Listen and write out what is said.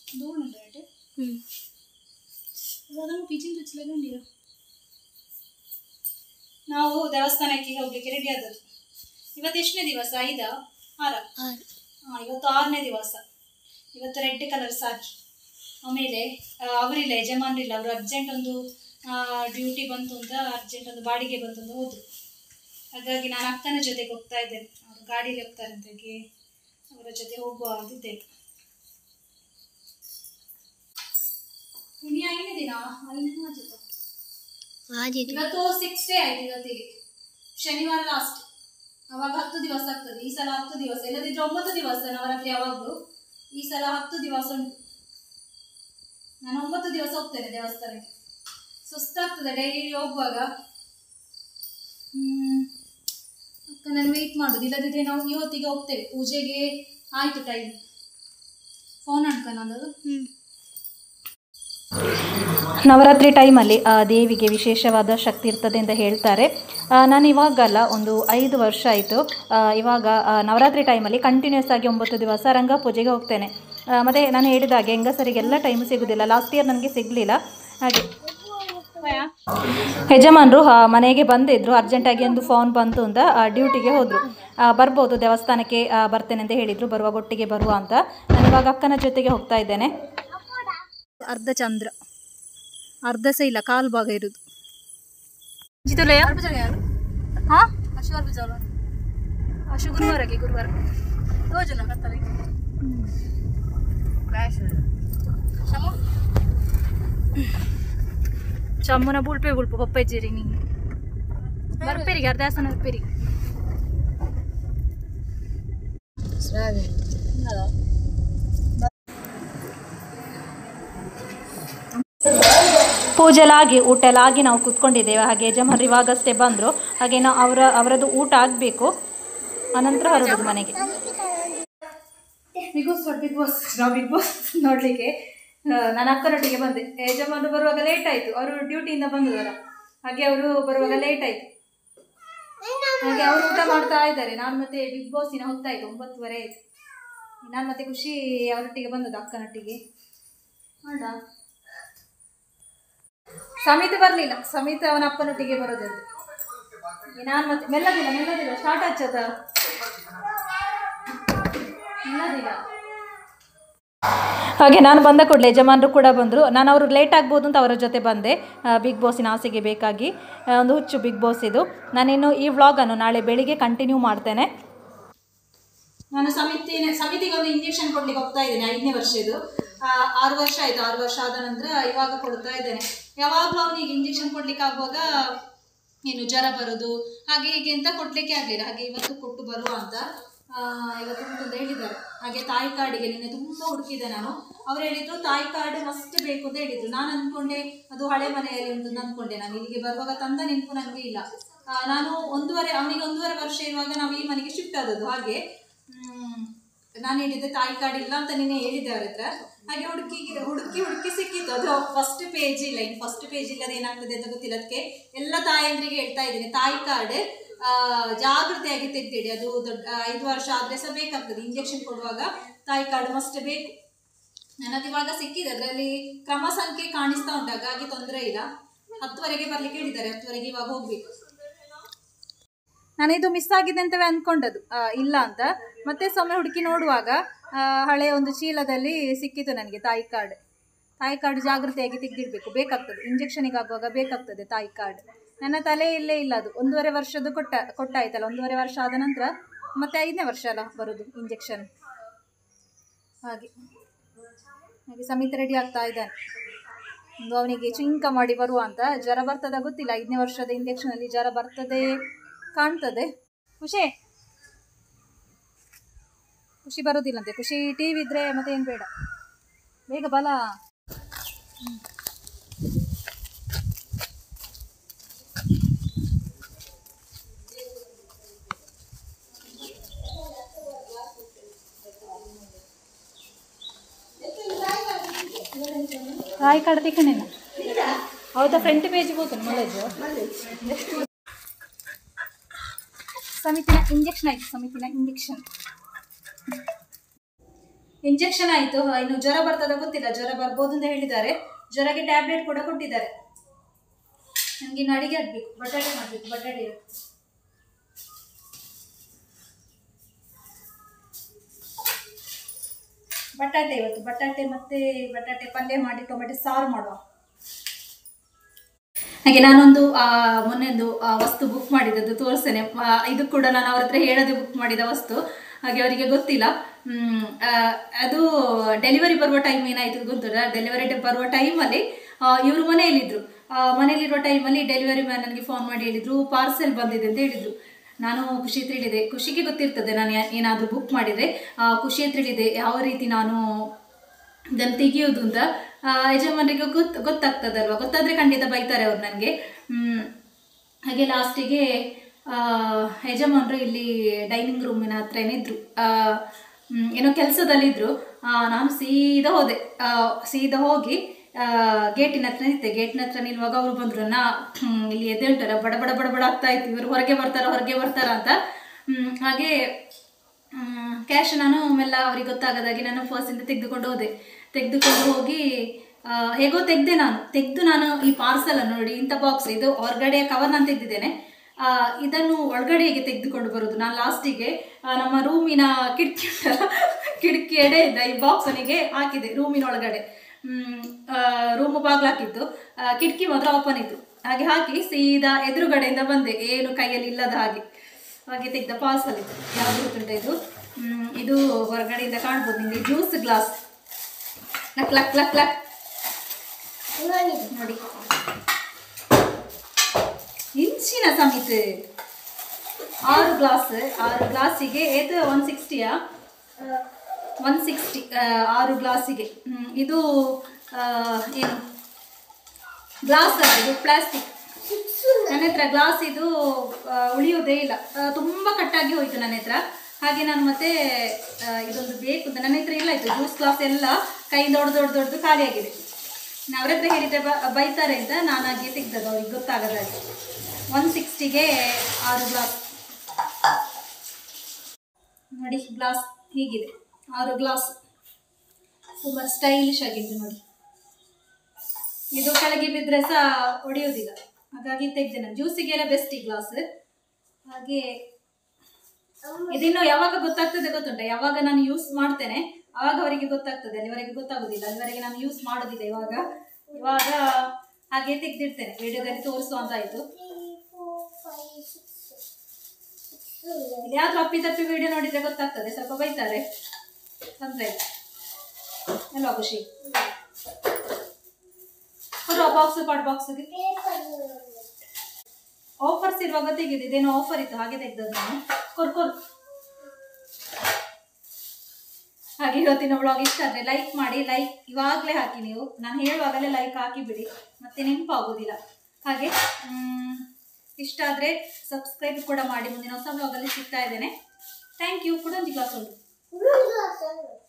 ದೂರ ಹ್ಞೂ ಅದನ್ನು ಪಿಚಿಂಗ್ ತುಚ್ಚಲಾಗಂಡಿರ ನಾವು ದೇವಸ್ಥಾನಕ್ಕೆ ಹೋಗ್ಲಿಕ್ಕೆ ರೆಡಿ ಆದದ್ದು ಇವತ್ತು ಎಷ್ಟನೇ ದಿವಸ ಐದ ಆರ ಆರು ಹಾ ಇವತ್ತು ಆರನೇ ದಿವಸ ಇವತ್ತು ರೆಡ್ ಕಲರ್ ಸಾಕಿ ಆಮೇಲೆ ಆ, ಅವರಿಲ್ಲ ಯಜಮಾನ್ರಿಲ್ಲ ಅವರು ಅರ್ಜೆಂಟ್ ಒಂದು ಡ್ಯೂಟಿ ಬಂತು ಅಂತ ಅರ್ಜೆಂಟ್ ಒಂದು ಬಾಡಿಗೆ ಬಂತು ಅಂತ ಹೋದ್ರು ಹಾಗಾಗಿ ನಾನು ಅಕ್ಕನ ಜೊತೆಗೆ ಹೋಗ್ತಾ ಇದ್ದೇನೆ ಅವರು ಗಾಡಿಯಲ್ಲಿ ಹೋಗ್ತಾರೆ ಅಂತ ಹೇಳಿ ಅವರ ಜೊತೆ ಹೋಗುವ ಅಂತಿದ್ದೇನೆ ಇನ್ನು ಐದನೇ ದಿನ ಐದನೇ ಜೊತೆ ಆದಿತ್ತು ಇವತ್ತು ಸಿಕ್ಸ್ ಡೇ ಆಯ್ತು ಇವತ್ತಿಗೆ ಶನಿವಾರ ಲಾಸ್ಟ್ ಅವಾಗ ಹತ್ತು ದಿವಸ ಆಗ್ತದೆ ಈ ಸಲ ಹತ್ತು ದಿವಸ ಇಲ್ಲದಿದ್ರೆ ಒಂಬತ್ತು ದಿವಸ ನವರಾತ್ರಿ ಯಾವಾಗಲೂ ಈ ಸಲ ಹತ್ತು ದಿವಸ ಉಂಟು ನಾನು ಒಂಬತ್ತು ದಿವಸ ಹೋಗ್ತೇನೆ ದೇವಸ್ಥಾನಕ್ಕೆ ಸುಸ್ತಾಗ್ತದೆ ಡೈಲಿ ಹೋಗುವಾಗ ಹ್ಮ್ ಅಕ್ಕ ನಾನು ವೆಯ್ಟ್ ಮಾಡುದು ಇಲ್ಲದಿದ್ರೆ ನಾವು ಇವತ್ತಿಗೆ ಹೋಗ್ತೇವೆ ಪೂಜೆಗೆ ಆಯ್ತು ಟೈಮ್ ಫೋನ್ ಅನ್ಕ ನಂದು ಹ್ಞೂ ನವರಾತ್ರಿ ಟೈಮಲ್ಲಿ ಆ ದೇವಿಗೆ ವಿಶೇಷವಾದ ಶಕ್ತಿ ಇರ್ತದೆ ಅಂತ ಹೇಳ್ತಾರೆ ಆ, ನಾನು ಇವಾಗಲ್ಲ ಒಂದು ಐದು ವರ್ಷ ಆಯಿತು ಇವಾಗ ಆ, ನವರಾತ್ರಿ ಟೈಮಲ್ಲಿ ಕಂಟಿನ್ಯೂಸ್ ಆಗಿ ಒಂಬತ್ತು ದಿವಸ ರಂಗ ಪೂಜೆಗೆ ಹೋಗ್ತೇನೆ ಆ, ಮತ್ತು ನಾನು ಹೇಳಿದಾಗೆ ಹೆಂಗಸರಿಗೆಲ್ಲ ಟೈಮ್ ಸಿಗೋದಿಲ್ಲ ಲಾಸ್ಟ್ ಇಯರ್ ನನಗೆ ಸಿಗಲಿಲ್ಲ ಹಾಗೆ ಯಜಮಾನರು ಆ, ಮನೆಗೆ ಬಂದಿದ್ರು ಅರ್ಜೆಂಟಾಗಿ ಒಂದು ಫೋನ್ ಬಂತು ಅಂತ ಡ್ಯೂಟಿಗೆ ಹೋದರು ಬರ್ಬೋದು ದೇವಸ್ಥಾನಕ್ಕೆ ಆ, ಬರ್ತೇನೆ ಅಂತ ಹೇಳಿದರು ಬರುವಾಗ ಒಟ್ಟಿಗೆ ಬರುವ ಅಂತ ನಾನು ಇವಾಗ ಅಕ್ಕನ ಜೊತೆಗೆ ಹೋಗ್ತಾ ಇದ್ದೇನೆ ಅರ್ಧ ಚಂದ್ರ ಅರ್ಧ ಸಹ ಇಲ್ಲ ಕಾಲು ಭಾಗ ಇರುದು ಜಿತುಲಯ ಹಾ ಅಶ್ವರ್ ಬಿಜಾಲ ಅಶು ಗುರುವಾರಕ್ಕೆ ಗುರುವಾರ ತೋಜನ ಕತ್ತಲೆ ಚಮ್ಮನ ಬುಳ್ಪೆ ಬುಳ್ಪು ಪಪ್ಪಜ್ಜಿರಿ ನೀ ಬರ್ಪೇರಿಗೆ ಅರ್ಧ ಹಾಸನ ಬರ್ಪೇರಿ ಪೂಜೆಲಾಗಿ ಊಟ ಎಲ್ಲ ಆಗಿ ನಾವು ಕೂತ್ಕೊಂಡಿದ್ದೇವೆ ಹಾಗೆ ಯಜಮಾನ್ರು ಇವಾಗಷ್ಟೇ ಬಂದರು ಹಾಗೆ ನಾವು ಅವರ ಅವರದ್ದು ಊಟ ಆಗಬೇಕು ಅನಂತರ ಹೊರಡೋದು ಮನೆಗೆ ಬಿಗ್ ಬಾಸ್ ಬಿಗ್ ಬಾಸ್ ನಾವು ಬಿಗ್ ಬಾಸ್ ನೋಡ್ಲಿಕ್ಕೆ ನಾನು ಅಕ್ಕನೊಟ್ಟಿಗೆ ಬಂದೆ ಯಜಮಾನರು ಬರುವಾಗ ಲೇಟ್ ಆಯ್ತು ಅವರು ಡ್ಯೂಟಿಯಿಂದ ಬಂದದಲ್ಲ ಹಾಗೆ ಅವರು ಬರುವಾಗ ಲೇಟ್ ಆಯ್ತು ಹಾಗೆ ಅವರು ಊಟ ಮಾಡ್ತಾ ಇದ್ದಾರೆ ನಾನು ಮತ್ತೆ ಬಿಗ್ ಬಾಸಿನ ಹೊತ್ತಾಯ್ತು ಒಂಬತ್ತುವರೆ ಆಯ್ತು ನಾನು ಮತ್ತೆ ಖುಷಿ ಅವರೊಟ್ಟಿಗೆ ಬಂದದ್ದು ಅಕ್ಕನೊಟ್ಟಿಗೆ ನೋಡ ಸಮಿತಿ ಬರಲಿಲ್ಲ ಸಮಿತಿ ಅವನ ಅಪ್ಪನೊಟ್ಟಿಗೆ ಬರೋದಂತೆ ನಾನು ಮತ್ತೆ ಮೆಲ್ಲದಿಲ್ಲ ಮೆಲ್ಲದಿಲ್ಲ ಸ್ಟಾರ್ಟ್ ಹಚ್ಚದ ಮೆಲ್ಲದಿಲ್ಲ ಹಾಗೆ ನಾನು ಬಂದ ಕೂಡಲೇ ಯಜಮಾನರು ಕೂಡ ಬಂದರು ನಾನು ಅವರು ಲೇಟ್ ಆಗ್ಬೋದು ಅಂತ ಅವರ ಜೊತೆ ಬಂದೆ ಬಿಗ್ ಬಾಸಿನ ಆಸೆಗೆ ಬೇಕಾಗಿ ಆ, ಒಂದು ಹುಚ್ಚು ಬಿಗ್ ಬಾಸ್ ಇದು ನಾನಿನ್ನು ಈ ವ್ಲಾಗನ್ನು ನಾಳೆ ಬೆಳಿಗ್ಗೆ ಕಂಟಿನ್ಯೂ ಮಾಡ್ತೇನೆ ನಾನು ಸಮಿತಿ ಸಮಿತಿಗೆ ಒಂದು ಇಂಜೆಕ್ಷನ್ ಕೊಡ್ಲಿಕ್ಕೆ ಹೋಗ್ತಾ ಇದ್ದೇನೆ ಐದನೇ ವರ್ಷದ್ದು ಆ, ಆರು ವರ್ಷ ಆಯ್ತು ಆರು ವರ್ಷ ಆದ ನಂತರ ಇವಾಗ ಕೊಡ್ತಾ ಇದ್ದೇನೆ ಯಾವಾಗಲೂ ಅವನಿಗೆ ಇಂಜೆಕ್ಷನ್ ಕೊಡ್ಲಿಕ್ಕೆ ಆಗುವಾಗ ಏನು ಜ್ವರ ಬರೋದು ಹಾಗೆ ಹೀಗೆ ಅಂತ ಕೊಡ್ಲಿಕ್ಕೆ ಆಗಲಿಲ್ಲ ಹಾಗೆ ಇವತ್ತು ಕೊಟ್ಟು ಬರುವ ಅಂತ ಆ, ಇವತ್ತು ಉಂಟು ಅಂತ ಹೇಳಿದ್ದಾರೆ ಹಾಗೆ ತಾಯಿ ಕಾರ್ಡಿಗೆ ನಿನ್ನೆ ತುಂಬಾ ಹುಡುಕಿದೆ ನಾನು ಅವ್ರು ಹೇಳಿದ್ರು ತಾಯಿ ಕಾರ್ಡ್ ಮಸ್ಟ್ ಬೇಕು ಅಂತ ಹೇಳಿದ್ರು ನಾನು ಅನ್ಕೊಂಡೆ ಅದು ಹಳೆ ಮನೆಯಲ್ಲಿ ಉಂಟು ಅಂತ ಅನ್ಕೊಂಡೆ ನಾನು ಇಲ್ಲಿಗೆ ಬರುವಾಗ ತಂದ ನೆನಪು ನನಗೆ ಇಲ್ಲ ಆ, ನಾನು ಒಂದೂವರೆ ಅವನಿಗೆ ಒಂದೂವರೆ ವರ್ಷ ಇರುವಾಗ ನಾವು ಈ ಮನೆಗೆ ಶಿಫ್ಟ್ ಆದದ್ದು ಹಾಗೆ ಹ್ಮ್, ನಾನು ಹೇಳಿದ್ದೆ ತಾಯಿ ಕಾರ್ಡ್ ಇಲ್ಲ ಅಂತ ನೀನೆ ಹೇಳಿದ್ದೆ ಅವ್ರ ಹತ್ರ ಹಾಗೆ ಹುಡುಕಿ ಹುಡುಕಿ ಹುಡುಕಿ ಸಿಕ್ಕಿತ್ತು ಅದು ಫಸ್ಟ್ ಪೇಜ್ ಇಲ್ಲ ಇನ್ನು ಫಸ್ಟ್ ಪೇಜ್ ಇಲ್ಲದೆ ಏನಾಗ್ತದೆ ಅಂತ ಗೊತ್ತಿಲ್ಲ ಅದಕ್ಕೆ ಎಲ್ಲ ತಾಯಂದ್ರಿಗೆ ಹೇಳ್ತಾ ಇದ್ದೀನಿ ತಾಯಿ ಕಾರ್ಡ್ ಜಾಗೃತಿಯಾಗಿ ತೆಗ್ದಿಡಿ ಅದು ದೊಡ್ಡ ಐದು ವರ್ಷ ಆದ್ರೆ ಸಹ ಬೇಕಾಗ್ತದೆ ಇಂಜೆಕ್ಷನ್ ಕೊಡುವಾಗ ತಾಯಿ ಕಾರ್ಡ್ ಮಸ್ಟ್ ಬೇಕು ನನ್ನದು ಇವಾಗ ಸಿಕ್ಕಿದೆ ಅದರಲ್ಲಿ ಕ್ರಮ ಸಂಖ್ಯೆ ಕಾಣಿಸ್ತಾ ಉಂಟು ಹಾಗಾಗಿ ತೊಂದರೆ ಇಲ್ಲ ಹತ್ತುವರೆಗೆ ಬರ್ಲಿಕ್ಕೆ ಹೇಳಿದ್ದಾರೆ ಹತ್ತುವರೆಗೆ ಇವಾಗ ಹೋಗ್ಬೇಕು ನಾನು ಇದು ಮಿಸ್ ಆಗಿದೆ ಅಂತವೇ ಅಂದ್ಕೊಂಡದ್ದು ಆ, ಇಲ್ಲ ಅಂತ ಮತ್ತೆ ಸೊಮ್ಮೆ ಹುಡುಕಿ ನೋಡುವಾಗ ಆ, ಹಳೆಯ ಒಂದು ಚೀಲದಲ್ಲಿ ಸಿಕ್ಕಿತು ನನಗೆ ತಾಯಿ ಕಾರ್ಡ್ ತಾಯಿ ಕಾರ್ಡ್ ಜಾಗೃತಿಯಾಗಿ ತೆಗೆದಿಡ್ಬೇಕು ಬೇಕಾಗ್ತದೆ ಇಂಜೆಕ್ಷನಿಗೆ ಆಗುವಾಗ ಬೇಕಾಗ್ತದೆ ತಾಯಿ ಕಾರ್ಡ್ ನನ್ನ ತಲೆಯಲ್ಲೇ ಇಲ್ಲ ಅದು ಒಂದೂವರೆ ವರ್ಷದ್ದು ಕೊಟ್ಟ ಕೊಟ್ಟಾಯ್ತಲ್ಲ ಒಂದೂವರೆ ವರ್ಷ ಆದ ನಂತರ ಮತ್ತೆ ಐದನೇ ವರ್ಷ ಅಲ್ಲ ಬರೋದು ಇಂಜೆಕ್ಷನ್ ಹಾಗೆ ಹಾಗೆ ಸಮಿತಿ ರೆಡಿ ಆಗ್ತಾ ಇದ್ದಾನೆ ಒಂದು ಅವನಿಗೆ ಚಿಂಕ ಮಾಡಿ ಬರುವ ಅಂತ ಜ್ವರ ಬರ್ತದ ಗೊತ್ತಿಲ್ಲ ಐದನೇ ವರ್ಷದ ಇಂಜೆಕ್ಷನ್ ಅಲ್ಲಿ ಜ್ವರ ಬರ್ತದೆ ಕಾಣ್ತದೆ ಖುಷಿ ಖುಷಿ ಬರೋದಿಲ್ಲಂತೆ ಖುಷಿ ಟಿ ವಿ ಇದ್ರೆ ಮತ್ತೆ ಏನು ಬೇಡ ಬೇಗ ಬಲ ರಾಯ್ ಕಾಡ್ತಿ ಕಣೇನ ಹೌದಾ ಫ್ರಂಟ್ ಪೇಜ್ ಹೋಗ್ತಾನೆ ಮಲೇಜು ಸಮಿತಿನ ಇಂಜೆಕ್ಷನ್ ಆಯ್ತು ಸಮಿತಿನ ಇಂಜೆಕ್ಷನ್ ಇಂಜೆಕ್ಷನ್ ಆಯಿತು ಇನ್ನು ಜ್ವರ ಬರ್ತದ ಗೊತ್ತಿಲ್ಲ ಜ್ವರ ಬರ್ಬೋದು ಅಂತ ಹೇಳಿದ್ದಾರೆ ಜ್ವರಕ್ಕೆ ಟ್ಯಾಬ್ಲೆಟ್ ಕೂಡ ಕೊಟ್ಟಿದ್ದಾರೆ ನನಗೆ ಇನ್ನು ಅಡಿಗೆ ಆಗಬೇಕು ಬಟಾಟೆ ಮಾಡಬೇಕು ಬಟಾಟೆ ಇವತ್ತು. ಬಟಾಟೆ ಇವತ್ತು ಬಟಾಟೆ ಮತ್ತೆ ಬಟಾಟೆ ಪಲ್ಯ ಮಾಡಿ ಟೊಮೆಟೊ ಸಾರು ಮಾಡುವ ಹಾಗೆ ನಾನೊಂದು ಆ, ಮೊನ್ನೆದು ಆ, ವಸ್ತು ಬುಕ್ ಮಾಡಿದ್ದದ್ದು ತೋರಿಸ್ತೇನೆ ಆ, ಇದು ಕೂಡ ನಾನು ಅವ್ರ ಹತ್ರ ಹೇಳದೆ ಬುಕ್ ಮಾಡಿದ ವಸ್ತು ಹಾಗೆ ಅವರಿಗೆ ಗೊತ್ತಿಲ್ಲ ಹ್ಮ್, ಆ, ಅದು ಡೆಲಿವರಿ ಬರುವ ಟೈಮ್ ಏನಾಯ್ತು ಗೊತ್ತಿಲ್ಲ ಡೆಲಿವರಿ ಬರುವ ಟೈಮಲ್ಲಿ ಇವರು ಮನೆಯಲ್ಲಿದ್ದರು ಮನೆಯಲ್ಲಿರುವ ಟೈಮಲ್ಲಿ ಡೆಲಿವರಿ ಮ್ಯಾನ್ ನನಗೆ ಫೋನ್ ಮಾಡಿ ಹೇಳಿದ್ರು ಪಾರ್ಸೆಲ್ ಬಂದಿದೆ ಅಂತ ಹೇಳಿದ್ರು ನಾನು ಖುಷಿ ತಿಳಿದೆ ಖುಷಿಗೆ ಗೊತ್ತಿರ್ತದೆ ನಾನು ಏನಾದರೂ ಬುಕ್ ಮಾಡಿದರೆ ಖುಷಿ ತಿಳಿದೆ ಯಾವ ರೀತಿ ನಾನು ಇದನ್ನು ತೆಗಿಯೋದು ಅಂತ ಆ, ಯಜಮಾನರಿಗೆ ಗೊತ್ತು ಗೊತ್ತಾಗ್ತದಲ್ವ ಗೊತ್ತಾದರೆ ಖಂಡಿತ ಬೈತಾರೆ ಅವ್ರು ನನಗೆ ಹಾಗೆ ಲಾಸ್ಟಿಗೆ ಯಜಮಾನರು ಇಲ್ಲಿ ಡೈನಿಂಗ್ ರೂಮಿನ ಹತ್ರನೇ ಇದ್ರು ಆ, ಮ್, ಏನೋ ಕೆಲಸದಲ್ಲಿದ್ದರು ನಾನು ಸೀದಾ ಹೋದೆ ಆ, ಸೀದಾ ಹೋಗಿ ಗೇಟಿನ ಹತ್ರ ನಿಂತೆ ಗೇಟಿನ ಹತ್ರ ನಿಲ್ಲುವಾಗ ಅವರು ಬಂದರು ನಾ ಹ್ಮ್, ಇಲ್ಲಿ ಎದೆ ಉಂಟಲ್ಲ ಬಡ ಬಡ ಬಡ ಬಡ ಆಗ್ತಾ ಇತ್ತು ಇವರು ಹೊರಗೆ ಬರ್ತಾರ ಹೊರಗೆ ಬರ್ತಾರ ಅಂತ ಹ್ಮ್, ಹಾಗೆ ಕ್ಯಾಶ್ ನಾನು ಮೆಲ್ಲ ಅವ್ರಿಗೆ ಗೊತ್ತಾಗದಾಗಿ ನಾನು ಪರ್ಸಿಂದ ತೆಗೆದುಕೊಂಡು ಹೋದೆ ತೆಗೆದುಕೊಂಡು ಹೋಗಿ ಆ, ಹೇಗೋ ತೆಗೆದೆ ನಾನು ತೆಗೆದು ನಾನು ಈ ಪಾರ್ಸಲ್ ನೋಡಿ ಇಂಥ ಬಾಕ್ಸ್ ಇದು ಹೊರಗಡೆ ಕವರ್ ನಾನು ತೆಗೆದಿದ್ದೇನೆ ಆ, ಇದನ್ನು ಒಳಗಡೆ ಹೇಗೆ ತೆಗೆದುಕೊಂಡು ಬರೋದು ನಾನು ಲಾಸ್ಟಿಗೆ ನಮ್ಮ ರೂಮಿನ ಕಿಟಕಿ ಉಂಟಲ್ಲ ಕಿಟಕಿ ಎಡೆ ಇದ್ದ ಈ ಬಾಕ್ಸನಿಗೆ ಹಾಕಿದೆ ರೂಮಿನ ಒಳಗಡೆ ರೂಮು ಬಾಗ್ಲು ಹಾಕಿತ್ತು ಆ, ಕಿಟಕಿ ಮಾತ್ರ ಓಪನ್ ಇತ್ತು ಹಾಗೆ ಹಾಕಿ ಸೀದಾ ಎದುರುಗಡೆಯಿಂದ ಬಂದೆ ಏನು ಕೈಯಲ್ಲಿ ಇಲ್ಲದ ಹಾಗೆ ಹಾಗೆ ತೆಗೆದ ಪಾರ್ಸಲ್ ಇದು ಯಾವುದು ಗೊತ್ತುಂಟ ಇದು ಹ್ಮ್, ಇದು ಹೊರಗಡೆಯಿಂದ ಕಾಣ್ಬೋದು ನಿಮಗೆ ಜ್ಯೂಸ್ ಗ್ಲಾಸ್ ಲಕ್ ಲಕ್ ಲಕ್ ಲಕ್ ನೋಡಿ ಇಂಚಿನ ಸಮೇತ ಆರು ಗ್ಲಾಸ್ ಆರು ಗ್ಲಾಸಿಗೆ ಇದು ಒನ್ ಸಿಕ್ಸ್ಟಿಯಾ ಒನ್ ಸಿಕ್ಸ್ಟಿ ಆರು ಗ್ಲಾಸಿಗೆ ಹ್ಮ್, ಇದು ಆ, ಏನು ಗ್ಲಾಸ್ ಅಲ್ಲ ಇದು ಪ್ಲಾಸ್ಟಿಕ್ ನನ್ನ ಹತ್ರ ಗ್ಲಾಸ್ ಇದು ಆ, ಉಳಿಯೋದೇ ಇಲ್ಲ ಆ, ತುಂಬ ಕಟ್ಟಾಗಿ ಹೋಯಿತು ನನ್ನ ಹತ್ರ ಹಾಗೆ ನಾನು ಮತ್ತೆ ಆ, ಇದೊಂದು ಬೇಕು ಅಂತ ನನ್ನ ಹತ್ರ ಇಲ್ಲ ಆಯಿತು ಜ್ಯೂಸ್ ಗ್ಲಾಸ್ ಎಲ್ಲ ಕೈಯಿಂದ ದೊಡ್ಡ ದೊಡ್ಡ ದೊಡ್ಡದು ಖಾಲಿಯಾಗಿದೆ ನಾನು ಅವ್ರ ಹತ್ರ ಹೇಳಿದ್ರೆ ಬ ಬೈತಾರೆ ಅಂತ ನಾನು ಹಾಗೆ ತೆಗ್ದದ್ದು ಅವ್ರಿಗೆ ಗೊತ್ತಾಗದಾಗಿ ಒನ್ ಸಿಕ್ಸ್ಟಿಗೆ ಆರು ಗ್ಲಾಸ್ ನೋಡಿ ಗ್ಲಾಸ್ ಹೀಗಿದೆ ಆರು ಗ್ಲಾಸ್ ತುಂಬ ಸ್ಟೈಲಿಶ್ ಆಗಿದೆ ನೋಡಿ ಇದು ಕೆಳಗೆ ಬಿದ್ದರೆ ಸಹ ಒಡೆಯೋದಿಲ್ಲ ಹಾಗಾಗಿ ತೆಗ್ದೆ ನಾನು ಜ್ಯೂಸಿಗೆಲ್ಲ ಬೆಸ್ಟ್ ಈ ಗ್ಲಾಸ್ ಹಾಗೆ ಇದಿನ್ನು ಯಾವಾಗ ಗೊತ್ತಾಗ್ತದೆ ಗೊತ್ತುಂಟ ಯಾವಾಗ ನಾನು ಯೂಸ್ ಮಾಡ್ತೇನೆ ಆವಾಗ ಅವರಿಗೆ ಗೊತ್ತಾಗ್ತದೆ ಅಲ್ಲಿವರೆಗೆ ಗೊತ್ತಾಗೋದಿಲ್ಲ ಅಲ್ಲಿವರೆಗೆ ನಾನು ಯೂಸ್ ಮಾಡೋದಿಲ್ಲ ಇವಾಗ ಇವಾಗ ಹಾಗೆ ತೆಗ್ದಿಡ್ತೇನೆ ವಿಡಿಯೋದಲ್ಲಿ ತೋರಿಸುವಂತಾಯ್ತು ಇಲ್ಲಿ ಯಾವ್ದು ಅಪ್ಪಿ ತಪ್ಪಿ ವಿಡಿಯೋ ನೋಡಿದ್ರೆ ಗೊತ್ತಾಗ್ತದೆ ಸ್ವಲ್ಪ ಬೈತಾರೆ ತೊಂದ್ರೆ ಇಲ್ಲ ಅಲ್ವಾ ಖುಷಿ ಕೊಡುವ ಬಾಕ್ಸ್ ಪಾಟ್ ಬಾಕ್ಸ್ಗೆ ಆಫರ್ಸ್ ಇರುವಾಗ ತೆಗೆದು ಇದೇನೋ ಆಫರ್ ಇತ್ತು ಹಾಗೆ ತೆಗ್ದದ್ದು ನಾನು ಕೊರ್ ಕೊರ್ ಹಾಗೆ ಇವತ್ತಿನ ಬ್ಲಾಗ್ ಇಷ್ಟ ಆದರೆ ಲೈಕ್ ಮಾಡಿ ಲೈಕ್ ಇವಾಗಲೇ ಹಾಕಿ ನೀವು ನಾನು ಹೇಳುವಾಗಲೇ ಲೈಕ್ ಹಾಕಿ ಬಿಡಿ ಮತ್ತೆ ನೆನಪಾಗೋದಿಲ್ಲ ಹಾಗೆ ಮ್, ಇಷ್ಟ ಆದರೆ ಸಬ್ಸ್ಕ್ರೈಬ್ ಕೂಡ ಮಾಡಿ ಮುಂದಿನ ಹೊಸ ಬ್ಲಾಗಲ್ಲಿ ಸಿಗ್ತಾ ಇದ್ದೇನೆ ಥ್ಯಾಂಕ್ ಯು ಕೂಡ ಒಂದು ಗ್ಲಾಸ್ ಉಂಟು